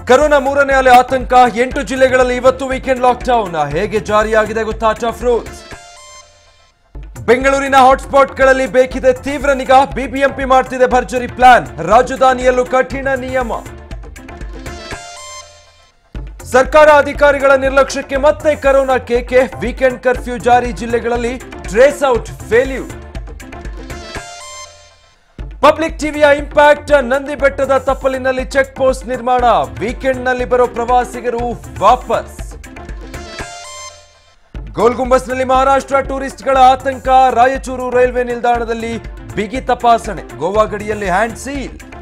corona ಮೂರನೇ ಅಲೆ ಆತಂಕ ಎಂಟು ಜಿಲ್ಲೆಗಳಲ್ಲಿ ಇವತ್ತು ವೀಕೆಂಡ್ ಲಾಕ್ಡೌನ್ ಹೇಗೆ ಜಾರಿಯಾಗಿದೆ ಗೊತ್ತಾ ಟಫ್ ರೂಲ್ಸ್ ಬೆಂಗಳೂರಿನ ಹಾಟ್ಸ್ಪಾಟ್ಗಳಲ್ಲಿ ಬೇಕಿದೆ ತೀವ್ರ ನಿಗಾ ಬಿಬಿಎಂಪಿ ಮಾಡ್ತಿದೆ ಭರ್ಜರಿ ಪ್ಲಾನ್ ರಾಜಧಾನಿಯಲ್ಲೂ ಕಠಿಣ ನಿಯಮ ಸರ್ಕಾರ ಅಧಿಕಾರಿಗಳ ನಿರ್ಲಕ್ಷ್ಯಕ್ಕೆ ಮತ್ತೆ ಕರೋನಾ ಕೇಕೆ ವೀಕೆಂಡ್ ಕರ್ಫ್ಯೂ ಜಾರಿ ಜಿಲ್ಲೆಗಳಲ್ಲಿ ಟ್ರೇಸ್ ಔಟ್ ಫೇಲ್ಯೂರ್ ಪಬ್ಲಿಕ್ ಟಿವಿಯ ಇಂಪ್ಯಾಕ್ಟ್ ನಂದಿ ಬೆಟ್ಟದ ತಪ್ಪಲಿನಲ್ಲಿ ಚೆಕ್ ಪೋಸ್ಟ್ ನಿರ್ಮಾಣ ವೀಕೆಂಡ್ನಲ್ಲಿ ಬರೋ ಪ್ರವಾಸಿಗರು ವಾಪಸ್ ಗೋಲ್ ಗುಂಬಸ್ನಲ್ಲಿ ಮಹಾರಾಷ್ಟ್ರ ಟೂರಿಸ್ಟ್ಗಳ ಆತಂಕ ರಾಯಚೂರು ರೈಲ್ವೆ ನಿಲ್ದಾಣದಲ್ಲಿ ಬಿಗಿ ತಪಾಸಣೆ ಗೋವಾ ಗಡಿಯಲ್ಲಿ ಹ್ಯಾಂಡ್ ಸೀಲ್